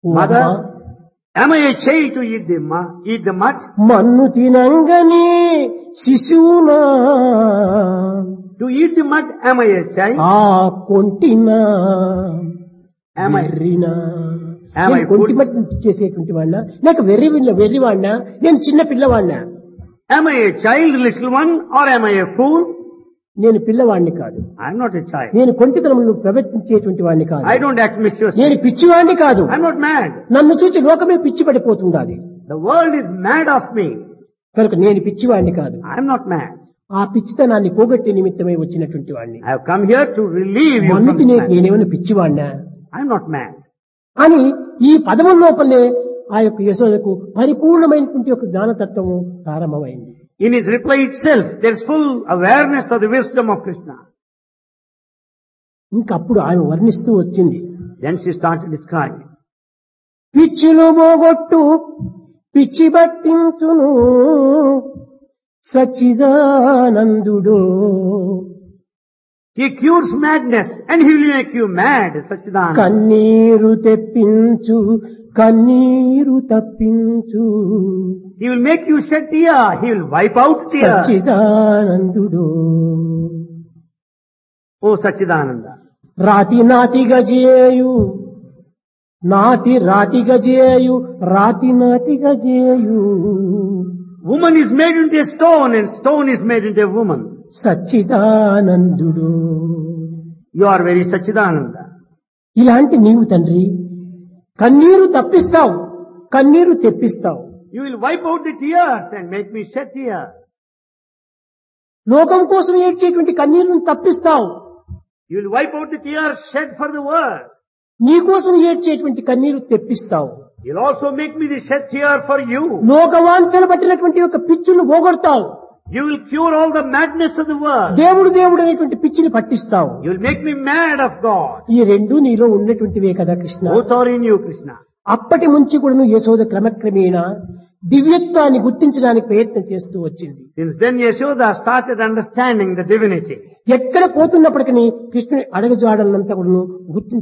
ఓ Mother, అమ్మా, am I a child to eat the, mu- eat the mud? మన్ను తినంగని శిశువునా To eat the mud, am I a child? ఆ కొంటినా Am I? వెర్రినా Am I నేను కొంటి fool? మట్టి చేసేటువంటి వాడినా లేక వెర్రి వెర్రి వాడినా నేను చిన్న పిల్లవాడినా Am I a child, little one, or am I a fool? నేను పిల్లవాడిని కాదు I'm not a child. నేను కొంటితనములు ప్రవర్తించేటువంటి వాడిని కాదు I don't act mischievous. నేను పిచ్చివాడిని కాదు I'm not mad. నన్ను చూసి లోకమే పిచ్చి పడిపోతుండాలి The world is mad of me. కనుక నేను పిచ్చివాడిని కాదు I'm not mad. ఆ పిచ్చితనాన్ని పోగొట్టే నిమిత్తమై వచ్చినటువంటి వాడిని I have come here to relieve you from మన్నుకి this నేను madness. నేనేమైనా పిచ్చివాడినా I'm not mad. అని ఈ పదముల లోపలే ఆ యొక్క యశోదకు పరిపూర్ణమైనటువంటి యొక్క జ్ఞానతత్వము ప్రారంభమైంది In his reply itself, there's full awareness of the wisdom of Krishna. ఇంకప్పుడు ఆమె వర్ణిస్తూ వచ్చింది Then she started describing. పిచ్చులు పోగొట్టు పిచ్చి పట్టించును సచ్చిదానందుడు He cures madness and he will make you mad, Sachidananda. కన్నీరు తెప్పించు కన్నీరు తప్పించు He will make you shed tear. He will wipe out tears. సచ్చిదానందుడు Oh Sachidananda. రాతి నాతిగా చేయు నాతి రాతిగా చేయు రాతి నాతిగా చేయు Woman is made into a stone and stone is made into a woman. సచ్చిదానందుడు You are very Sachidananda. ఇలాంటి నీవు తండ్రి కన్నీరు తప్పిస్తావు కన్నీరు తెప్పిస్తావు You will wipe out the tears and make me shed tears. లోకం కోసం ఏడ్చేటువంటి కన్నీరును తప్పిస్తావు You will wipe out the tears shed for the world. నీ కోసం ఏడ్చేటువంటి కన్నీరు తెప్పిస్తావు You'll also make me the shed tear for you. లోకవాంఛన పట్టినటువంటి యొక్క పిచ్చును పోగొడతావు You will cure all the madness of the world. దేవుడు దేవుడు అనేటువంటి పిచ్చిని పట్టిస్తావు You will make me mad of God. ఈ రెండు నీలో ఉన్నటువంటివే కదా Krishna Both are in you, Krishna. అప్పటి నుంచి కూడా యశోద క్రమక్రమేణా దివ్యత్వాన్ని గుర్తించడానికి ప్రయత్నం చేస్తూ వచ్చింది Since then Yashoda started understanding the divinity. ఎక్కడ పోతున్నప్పటికీ కృష్ణుని అడగజాడలంతా కూడా గుర్తించ